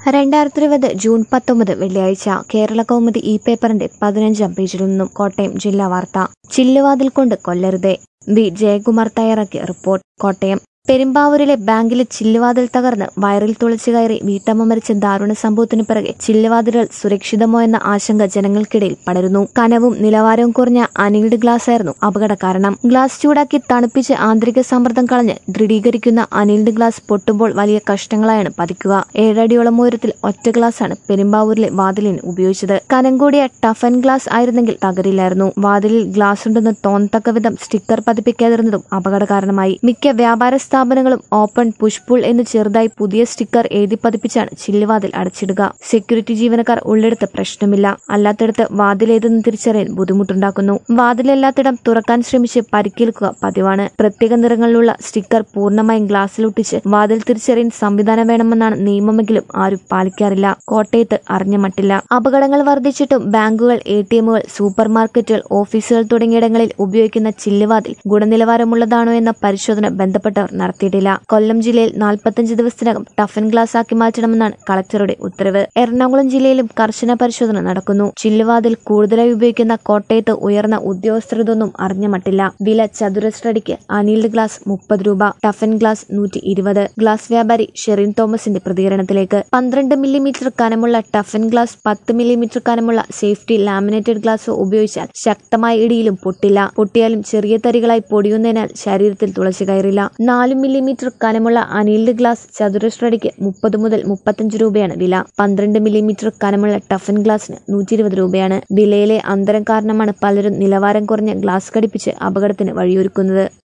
രണ്ടായിരത്തി ഇരുപത് ജൂൺ പത്തൊമ്പത് വെള്ളിയാഴ്ച കേരള കൗമുദി ഈ പേപ്പറിന്റെ പതിനഞ്ചാം പേജിൽ നിന്നും കോട്ടയം ജില്ലാ വാർത്ത ചില്ലുവാതിൽ കൊണ്ട് കൊല്ലരുതേ വി ജയകുമാർ തയ്യാറാക്കിയ റിപ്പോർട്ട് കോട്ടയം പെരുമ്പാവൂരിലെ ബാങ്കിലെ ചില്ലുവാതിൽ തകർന്ന് വയറിൽ തുളച്ചു കയറി വീട്ടമ്മ മരിച്ച ദാരുണ സംഭവത്തിന് പിറകെ ചില്ലുവാതിലുകൾ സുരക്ഷിതമോ എന്ന ആശങ്ക ജനങ്ങൾക്കിടയിൽ പടരുന്നു കനവും നിലവാരവും കുറഞ്ഞ അനീൽഡ് ഗ്ലാസ് ആയിരുന്നു അപകട കാരണം ഗ്ലാസ് ചൂടാക്കി തണുപ്പിച്ച് ആന്തരിക സമ്മർദ്ദം കളഞ്ഞ് ദൃഢീകരിക്കുന്ന അനീൽഡ് ഗ്ലാസ് പൊട്ടുമ്പോൾ വലിയ കഷ്ടങ്ങളായാണ് പതിക്കുക ഏഴടിയോളം ഉയരത്തിൽ ഒറ്റ ഗ്ലാസ്സാണ് പെരുമ്പാവൂരിലെ വാതിലിന് ഉപയോഗിച്ചത് കനം കൂടിയ ടഫൻ ഗ്ലാസ് ആയിരുന്നെങ്കിൽ തകരില്ലായിരുന്നു വാതിലിൽ ഗ്ലാസ് ഉണ്ടെന്ന് തോന്നത്തക്ക വിധം സ്റ്റിക്കർ പതിപ്പിക്കാതിരുന്നതും അപകട കാരണമായി മിക്ക വ്യാപാര സ്ഥാപനങ്ങളും ഓപ്പൺ പുഷ്പുൾ എന്ന് ചെറുതായി പുതിയ സ്റ്റിക്കർ എഴുതി പതിപ്പിച്ചാണ് ചില്ലുവാതിൽ അടച്ചിടുക സെക്യൂരിറ്റി ജീവനക്കാർ ഉള്ളിടത്ത് പ്രശ്നമില്ല അല്ലാത്തിടത്ത് വാതിലേതെന്ന് തിരിച്ചറിയാൻ ബുദ്ധിമുട്ടുണ്ടാക്കുന്നു വാതിലെല്ലാത്തിടം തുറക്കാൻ ശ്രമിച്ച് പരിക്കേൽക്കുക പതിവാണ് പ്രത്യേക നിറങ്ങളിലുള്ള സ്റ്റിക്കർ പൂർണ്ണമായും ഗ്ലാസ്സിലൊട്ടിച്ച് വാതിൽ തിരിച്ചറിയാൻ സംവിധാനം വേണമെന്നാണ് നിയമമെങ്കിലും ആരും പാലിക്കാറില്ല കോട്ടയത്ത് അറിഞ്ഞ മട്ടില്ല അപകടങ്ങൾ വർദ്ധിച്ചിട്ടും ബാങ്കുകൾ എ ടി എമ്മുകൾ സൂപ്പർ മാർക്കറ്റുകൾ ഓഫീസുകൾ തുടങ്ങിയിടങ്ങളിൽ ഉപയോഗിക്കുന്ന ചില്ലുവാതിൽ ഗുണനിലവാരമുള്ളതാണോ എന്ന പരിശോധന ബന്ധപ്പെട്ടവർ നടത്തിയിട്ടില്ല കൊല്ലം ജില്ലയിൽ നാൽപ്പത്തഞ്ച് ദിവസത്തിനകം ടഫൻ ഗ്ലാസ് ആക്കി മാറ്റണമെന്നാണ് കളക്ടറുടെ ഉത്തരവ് എറണാകുളം ജില്ലയിലും കർശന പരിശോധന നടക്കുന്നു ചില്ലുവാതിൽ കൂടുതലായി ഉപയോഗിക്കുന്ന കോട്ടയത്ത് ഉയർന്ന ഉദ്യോഗസ്ഥരതൊന്നും അറിഞ്ഞ മട്ടില്ല വില ചതുരശ്രടിക്ക് അനീൽഡ് ഗ്ലാസ് മുപ്പത് രൂപ ടഫൻ ഗ്ലാസ് നൂറ്റി ഇരുപത് ഗ്ലാസ് വ്യാപാരി ഷെറിൻ തോമസിന്റെ പ്രതികരണത്തിലേക്ക് പന്ത്രണ്ട് മില്ലിമീറ്റർ കനമുള്ള ടഫൻ ഗ്ലാസ് പത്ത് മില്ലിമീറ്റർ കനമുള്ള സേഫ്റ്റി ലാമിനേറ്റഡ് ഗ്ലാസ് ഉപയോഗിച്ചാൽ ശക്തമായ ഇടിയിലും പൊട്ടില്ല പൊട്ടിയാലും ചെറിയ തരികളായി പൊടിയുന്നതിനാൽ ശരീരത്തിൽ തുളച്ചു കയറില്ല നാല് മില്ലിമീറ്റർ കനമുള്ള അനീൽഡ് ഗ്ലാസ് ചതുരശ്രടിക്ക് മുപ്പത് മുതൽ മുപ്പത്തഞ്ച് രൂപയാണ് വില പന്ത്രണ്ട് മില്ലിമീറ്റർ കനമുള്ള ടഫൻ ഗ്ലാസിന് നൂറ്റി ഇരുപത് രൂപയാണ് വിലയിലെ അന്തരം കാരണമാണ് പലരും നിലവാരം കുറഞ്ഞ ഗ്ലാസ് ഘടിപ്പിച്ച് അപകടത്തിന് വഴിയൊരുക്കുന്നത്